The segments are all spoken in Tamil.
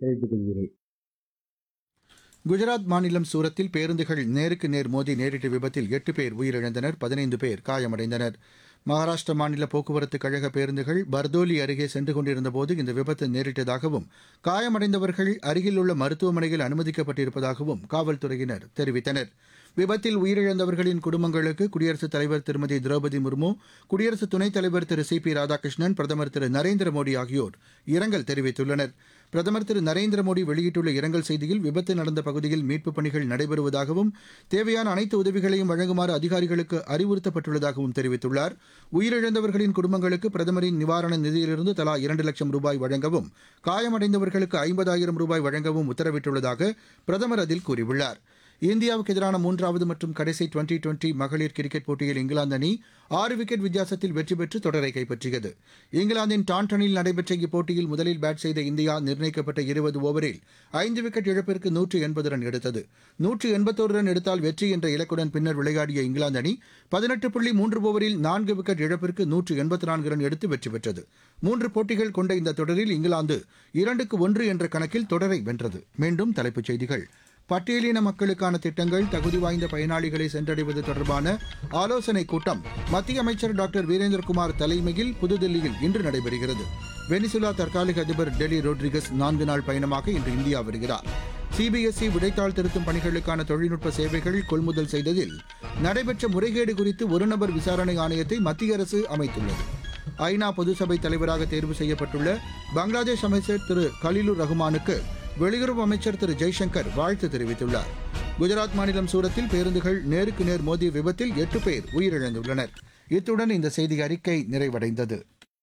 தெரிவித்துக் கொள்கிறேன் குஜராத் மாநிலம் சூரத்தில் பேருந்துகள் நேருக்கு நேர் மோதி நேரிட்ட விபத்தில் எட்டு பேர் உயிரிழந்தனர் பதினைந்து பேர் காயமடைந்தனர் மகாராஷ்டிர மாநில போக்குவரத்து கழக பேருந்துகள் பர்தோலி அருகே சென்று கொண்டிருந்தபோது இந்த விபத்து நேரிட்டதாகவும் காயமடைந்தவர்கள் அருகில் உள்ள மருத்துவமனையில் அனுமதிக்கப்பட்டிருப்பதாகவும் காவல்துறையினர் தெரிவித்தனர் விபத்தில் உயிரிழந்தவர்களின் குடும்பங்களுக்கு குடியரசுத் தலைவர் திருமதி திரௌபதி முர்மு குடியரசு துணைத் தலைவர் திரு சி பி ராதாகிருஷ்ணன் பிரதமர் திரு நரேந்திர மோடி ஆகியோர் இரங்கல் தெரிவித்துள்ளனர் பிரதமர் திரு நரேந்திர மோடி வெளியிட்டுள்ள இரங்கல் செய்தியில் விபத்து நடந்த பகுதியில் மீட்புப் பணிகள் நடைபெறுவதாகவும் தேவையான அனைத்து உதவிகளையும் வழங்குமாறு அதிகாரிகளுக்கு அறிவுறுத்தப்பட்டுள்ளதாகவும் தெரிவித்துள்ளார் உயிரிழந்தவர்களின் குடும்பங்களுக்கு பிரதமரின் நிவாரண நிதியிலிருந்து தலா இரண்டு லட்சம் ரூபாய் வழங்கவும் காயமடைந்தவர்களுக்கு ஐம்பதாயிரம் ரூபாய் வழங்கவும் உத்தரவிட்டுள்ளதாக பிரதமர் அதில் கூறியுள்ளார் இந்தியாவுக்கு எதிரான மூன்றாவது மற்றும் கடைசி டுவெண்டி டுவெண்டி மகளிர் கிரிக்கெட் போட்டியில் இங்கிலாந்து அணி ஆறு விக்கெட் வித்தியாசத்தில் வெற்றி பெற்று தொடரை கைப்பற்றியது இங்கிலாந்தின் டாண்டனில் நடைபெற்ற இப்போட்டியில் முதலில் பேட் செய்த இந்தியா நிர்ணயிக்கப்பட்ட இருபது ஓவரில் ஐந்து விக்கெட் இழப்பிற்கு நூற்று எண்பது ரன் எடுத்தது நூற்று எண்பத்தோரு ரன் எடுத்தால் வெற்றி என்ற இலக்குடன் பின்னர் விளையாடிய இங்கிலாந்து அணி பதினெட்டு புள்ளி மூன்று ஓவரில் நான்கு விக்கெட் இழப்பிற்கு நூற்று எண்பத்தி நான்கு ரன் எடுத்து வெற்றி பெற்றது மூன்று போட்டிகள் கொண்ட இந்த தொடரில் இங்கிலாந்து இரண்டுக்கு ஒன்று என்ற கணக்கில் தொடரை வென்றது மீண்டும் தலைப்புச் செய்திகள் பட்டியலின மக்களுக்கான திட்டங்கள் தகுதி வாய்ந்த பயனாளிகளை சென்றடைவது தொடர்பான ஆலோசனைக் கூட்டம் மத்திய அமைச்சர் டாக்டர் வீரேந்திரகுமார் தலைமையில் புதுதில்லியில் இன்று நடைபெறுகிறது வெனிசுலா தற்காலிக அதிபர் டெலி ரோட்ரிகஸ் நான்கு நாள் பயணமாக இன்று இந்தியா வருகிறார் சிபிஎஸ்இ விடைத்தாள் திருத்தும் பணிகளுக்கான தொழில்நுட்ப சேவைகள் கொள்முதல் செய்ததில் நடைபெற்ற முறைகேடு குறித்து ஒருநபர் விசாரணை ஆணையத்தை மத்திய அரசு அமைத்துள்ளது ஐநா பொதுசபை தலைவராக தேர்வு செய்யப்பட்டுள்ள பங்களாதேஷ் அமைச்சர் திரு கலிலுர் ரஹ்மானுக்கு வெளியுறவு அமைச்சர் திரு ஜெய்சங்கர் வாழ்த்து தெரிவித்துள்ளார் குஜராத் மாநிலம் சூரத்தில் பேருந்துகள் நேருக்கு நேர் மோதிய விபத்தில் எட்டு பேர் உயிரிழந்துள்ளனர் இத்துடன் இந்த செய்தி அறிக்கை நிறைவடைந்தது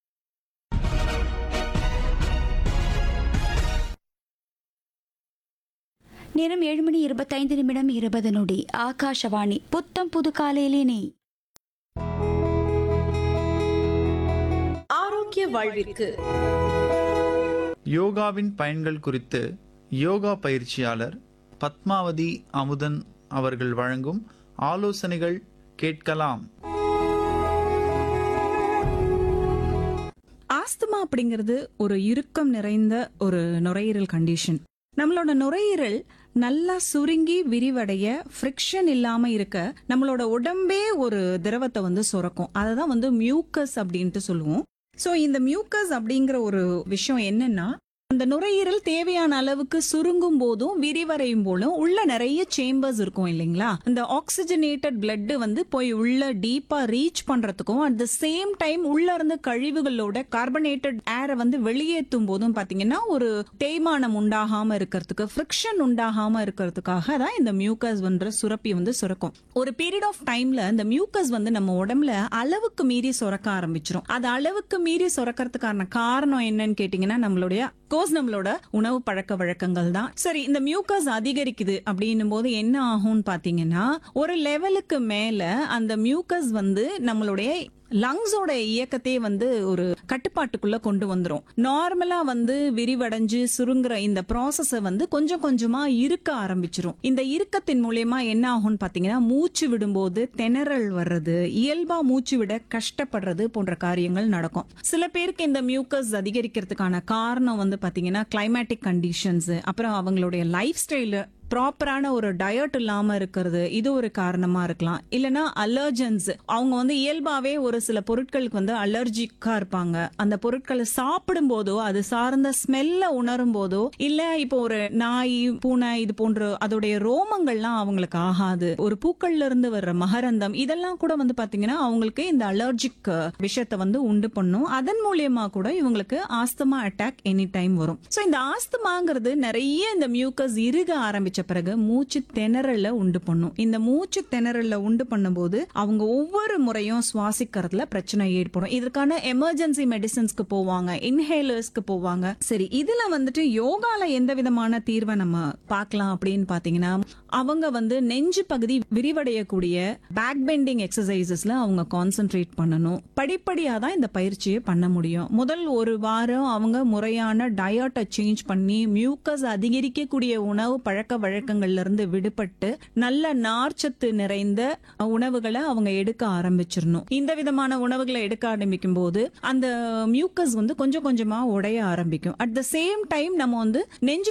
நேரம் ஏழு மணி இருபத்தைந்து நிமிடம் இருபது நொடி ஆகாஷவாணி புத்தம் புது காலையிலேனே ஆரோக்கிய வாழ்விற்கு யோகாவின் பயன்கள் குறித்து யோகா பயிற்சியாளர் பத்மாவதி அமுதன் அவர்கள் வழங்கும் ஆலோசனைகள் கேட்கலாம் ஆஸ்துமா அப்படிங்கிறது ஒரு இறுக்கம் நிறைந்த ஒரு நுரையீரல் கண்டிஷன் நம்மளோட நுரையீரல் நல்லா சுருங்கி விரிவடைய ஃப்ரிக்ஷன் இல்லாம இருக்க நம்மளோட உடம்பே ஒரு திரவத்தை வந்து சுரக்கும் அதை தான் வந்து மியூக்கஸ் அப்படின்ட்டு சொல்லுவோம் ஸோ இந்த மியூக்கஸ் அப்படிங்கிற ஒரு விஷயம் என்னன்னா அந்த நுரையீரல் தேவையான அளவுக்கு சுருங்கும் போதும் விரிவடையும் போதும் உள்ள நிறைய சேம்பர்ஸ் இருக்கும் இல்லைங்களா இந்த ஆக்சிஜனேட்டட் பிளட் வந்து போய் உள்ள டீப்பா ரீச் பண்றதுக்கும் அட் த சேம் டைம் உள்ள இருந்து கழிவுகளோட கார்பனேட்டட் ஏரை வந்து வெளியேற்றும் போதும் பாத்தீங்கன்னா ஒரு தேய்மானம் உண்டாகாம இருக்கிறதுக்கு ஃப்ரிக்ஷன் உண்டாகாம இருக்கிறதுக்காக தான் இந்த மியூக்கஸ் வந்து சுரப்பி வந்து சுரக்கும் ஒரு பீரியட் ஆஃப் டைம்ல இந்த மியூக்கஸ் வந்து நம்ம உடம்புல அளவுக்கு மீறி சுரக்க ஆரம்பிச்சிரும் அது அளவுக்கு மீறி சுரக்கிறதுக்கான காரணம் என்னன்னு கேட்டீங்கன்னா நம்மளுடைய கோர்ஸ் நம்மளோட உணவு பழக்க வழக்கங்கள் தான் சரி இந்த மியூக்கஸ் அதிகரிக்குது அப்படின்னும் போது என்ன ஆகும்னு பாத்தீங்கன்னா ஒரு லெவலுக்கு மேல அந்த மியூக்கஸ் வந்து நம்மளுடைய லங்ஸோட இயக்கத்தையே வந்து ஒரு கட்டுப்பாட்டுக்குள்ள கொண்டு வந்துரும் நார்மலா வந்து விரிவடைஞ்சு சுருங்குற இந்த ப்ராசஸ வந்து கொஞ்சம் கொஞ்சமா இருக்க ஆரம்பிச்சிரும் இந்த இறுக்கத்தின் மூலியமா என்ன ஆகும்னு பாத்தீங்கன்னா மூச்சு விடும்போது திணறல் வர்றது இயல்பா மூச்சு விட கஷ்டப்படுறது போன்ற காரியங்கள் நடக்கும் சில பேருக்கு இந்த மியூக்கஸ் அதிகரிக்கிறதுக்கான காரணம் வந்து பாத்தீங்கன்னா கிளைமேட்டிக் கண்டிஷன்ஸ் அப்புறம் அவங்களுடைய லைஃப் ஸ்டைலு ப்ராப்பரான ஒரு டயட் இல்லாம இருக்கிறது இது ஒரு காரணமா இருக்கலாம் இல்லனா அலர்ஜன்ஸ் அவங்க வந்து இயல்பாவே ஒரு சில பொருட்களுக்கு வந்து அலர்ஜிக்கா இருப்பாங்க அந்த பொருட்களை சாப்பிடும் போதோ அது சார்ந்த ஸ்மெல்ல உணரும் போதோ இல்ல இப்போ ஒரு நாய் பூனை இது போன்ற அதோடைய ரோமங்கள்லாம் அவங்களுக்கு ஆகாது ஒரு பூக்கள்ல இருந்து வர்ற மகரந்தம் இதெல்லாம் கூட வந்து பாத்தீங்கன்னா அவங்களுக்கு இந்த அலர்ஜிக் விஷயத்தை வந்து உண்டு பண்ணும் அதன் மூலியமா கூட இவங்களுக்கு ஆஸ்துமா அட்டாக் எனி டைம் வரும் சோ இந்த ஆஸ்துமாங்கிறது நிறைய இந்த மியூக்கஸ் இருக ஆரம்பிச்ச பிறகு மூச்சு திணறல உண்டு பண்ணும் இந்த மூச்சு திணறல உண்டு பண்ணும்போது அவங்க ஒவ்வொரு முறையும் சுவாசிக்கிறதுல பிரச்சனை ஏற்படும் இதற்கான எமர்ஜென்சி மெடிசன்ஸ்க்கு போவாங்க இன்ஹேலர்ஸ்க்கு போவாங்க சரி இதுல வந்துட்டு யோகால எந்த விதமான தீர்வை நம்ம பார்க்கலாம் அப்படின்னு பாத்தீங்கன்னா அவங்க வந்து நெஞ்சு பகுதி விரிவடையக்கூடிய பேக் பெண்டிங் எக்ஸசைசஸ்ல அவங்க கான்சென்ட்ரேட் பண்ணணும் படிப்படியா தான் இந்த பயிற்சியை பண்ண முடியும் முதல் ஒரு வாரம் அவங்க முறையான டயட்டை சேஞ்ச் பண்ணி மியூக்கஸ் அதிகரிக்கக்கூடிய உணவு பழக்க வழக்கங்கள்ல இருந்து விடுபட்டு நல்ல நார்ச்சத்து நிறைந்த உணவுகளை அவங்க எடுக்க ஆரம்பிச்சிடணும் இந்த விதமான உணவுகளை எடுக்க ஆரம்பிக்கும் போது அந்த மியூக்கஸ் வந்து கொஞ்சம் கொஞ்சமா உடைய ஆரம்பிக்கும் அட் த சேம் டைம் நம்ம வந்து நெஞ்சு